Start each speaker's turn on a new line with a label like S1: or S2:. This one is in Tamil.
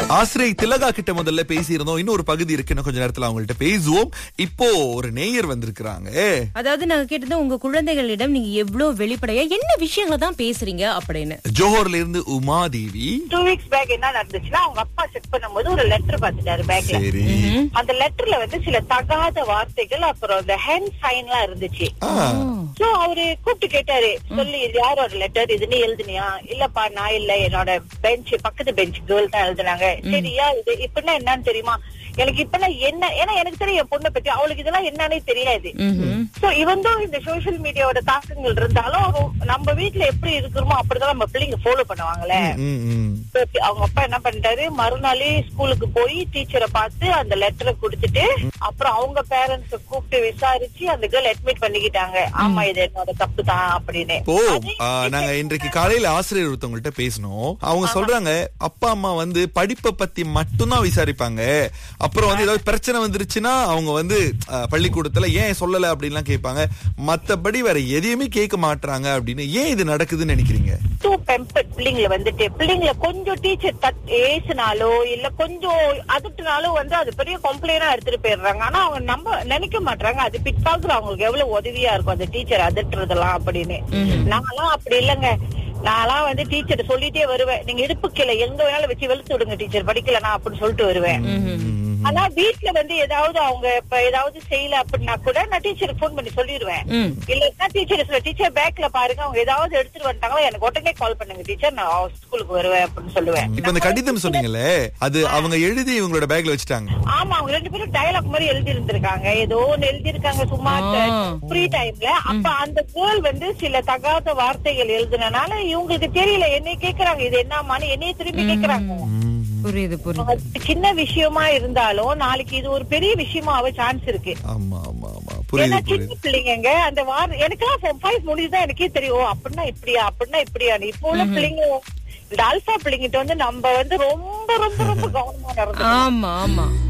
S1: ஆசிரியை திலகா கிட்ட முதல்ல பேசியிருந்தோம் இன்னும் ஒரு பகுதி இருக்கு இன்னும் கொஞ்ச நேரத்துல அவங்கள்ட்ட பேசுவோம் இப்போ ஒரு நேயர் வந்திருக்கிறாங்க
S2: அதாவது நாங்க கேட்டது உங்க குழந்தைகளிடம் நீங்க எவ்வளவு வெளிப்படையா என்ன விஷயங்களை தான் பேசுறீங்க அப்படின்னு
S1: ஜோஹர்ல இருந்து உமாதேவி
S3: டூ வீக்ஸ் பேக் என்ன நடந்துச்சுன்னா அவங்க அப்பா செக் பண்ணும்போது ஒரு லெட்டர் பார்த்துட்டாரு பேக்ல
S1: சரி
S3: அந்த லெட்டர்ல வந்து சில தகாத வார்த்தைகள் அப்புறம் அந்த ஹேண்ட் சைன் எல்லாம் இருந்துச்சு
S1: ஆ,
S3: சோ அவரு கூப்பிட்டு கேட்டாரு சொல்லி இது யாரோட லெட்டர் இது நீ எழுதுனியா இல்லப்பா நான் இல்ல என்னோட பெஞ்ச் பக்கத்து பெஞ்ச் கேர்ள் தான் எழுதுனாங்க சரியா இது இப்பன்னா என்னன்னு தெரியுமா எனக்கு இப்பெல்லாம் என்ன ஏன்னா எனக்கு தெரியும் என் பொண்ணை பத்தி அவளுக்கு இதெல்லாம் என்னன்னே தெரியாது
S2: ம்ஹும்.
S3: சோ இவந்தும் இந்த சோசியல் மீடியாவோட தாக்கங்கள் இருந்தாலும் அவங்க- நம்ம வீட்ல எப்படி இருக்கிறோமோ அப்படிதான் நம்ம பிள்ளைங்க ஃபாலோ பண்ணுவாங்கல்ல
S1: ம், ம்.
S3: So, அவங்க அப்பா என்ன பண்ணிட்டாரு மறுநாளே ஸ்கூலுக்கு போய் டீச்சரை பார்த்து அந்த லெட்டரை கொடுத்துட்டு அப்புறம் அவங்க பேரண்ட்ஸ் கூப்பிட்டு விசாரிச்சு அந்த கேர்ள் அட்மிட் பண்ணிக்கிட்டாங்க ஆமா இது என்னோட தப்பு தான் அப்படின்னு
S1: இப்போ
S3: அதே
S1: ஆ, நாங்க இன்றைக்கு காலையில ஆசிரியர் ஒருத்தவங்கள்ட்ட பேசணும் அவங்க சொல்றாங்க அப்பா அம்மா வந்து படிப்பை பத்தி மட்டும்தான் விசாரிப்பாங்க அப்புறம் வந்து ஏதாவது பிரச்சனை வந்துருச்சுன்னா அவங்க வந்து ஆ, பள்ளிக்கூடத்துல ஏன் சொல்லல அப்படின்லாம் கேட்பாங்க மத்தபடி வேற எதையுமே கேட்க மாட்றாங்க அப்படின்னு ஏன் இது நடக்குதுன்னு நினைக்கிறீங்க
S3: டூ பெம்பர்ட் பிள்ளைங்களை வந்துட்டு பிள்ளைங்களை கொஞ்சம் டீச்சர் தட் ஏசுனாலோ இல்ல கொஞ்சம் அதட்டுனாலோ வந்து அது பெரிய கம்ப்ளைண்டா எடுத்துட்டு போயிடுறாங்க ஆனா அவங்க நம்ப நினைக்க மாட்டாங்க அது பிற்காலத்துல அவங்களுக்கு எவ்வளவு உதவியா இருக்கும் அந்த டீச்சர் அதட்டுறதெல்லாம் அப்படின்னு நான்லாம் அப்படி இல்லைங்க நான்லாம் வந்து டீச்சர் சொல்லிட்டே வருவேன் நீங்க இடுப்பு கீழே எங்க வேணாலும் வச்சு வெளுத்து விடுங்க டீச்சர் படிக்கலனா அப்படின்னு சொல்லிட்டு வருவேன் ஆனா வீட்ல வந்து ஏதாவது அவங்க இப்ப ஏதாவது செய்யல அப்படின்னா கூட நான் டீச்சருக்கு ஃபோன் பண்ணி சொல்லிடுவேன்
S2: ம்.
S3: இல்லன்னா டீச்சர் சொல்ல டீச்சர் பேக்ல பாருங்க அவங்க ஏதாவது எடுத்துட்டு வந்துட்டாங்களா எனக்கு உடனே கால் பண்ணுங்க டீச்சர் நான் ஸ்கூலுக்கு வருவேன் அப்படின்னு சொல்லுவேன்
S1: இப்ப இந்த கடிதம் சொன்னீங்கல்ல அது அவங்க எழுதி இவங்களோட பேக்ல வச்சுட்டாங்க
S3: ஆமா அவங்க ரெண்டு பேரும் டயலாக் மாதிரி எழுதி இருந்திருக்காங்க ஏதோ ஒண்ணு எழுதி இருக்காங்க சும்மா
S2: ஆ.
S3: ஃப்ரீ டைம்ல அப்ப அந்த கேர்ள் வந்து சில தகாத வார்த்தைகள் எழுதுனனால இவங்களுக்கு தெரியல என்னை கேக்குறாங்க இது என்னமான்னு என்னைய திரும்பி கேக்குறாங்க
S2: புரியுது புரியுது
S3: அது சின்ன விஷயமா இருந்தாலும் நாளைக்கு இது ஒரு பெரிய விஷயமா ஆக சான்ஸ் இருக்கு
S1: ஆமா ஆமா ஆமா
S3: ஏன்னா
S1: புரியுது
S3: சின்ன
S1: புரியுது
S3: பிள்ளைங்க அந்த வார எனக்கெல்லாம் ஃபோர் ஃபைவ் முடிஞ்சுதான் எனக்கே தெரியும் ஓ, அப்படின்னா இப்படியா அப்படின்னா இப்படியா இப்போ உள்ள பிள்ளைங்க இந்த அல்பா பிள்ளைங்கிட்ட வந்து நம்ம வந்து ரொம்ப ரொம்ப ரொம்ப கவனமா நடந்து
S2: ஆமா ஆமா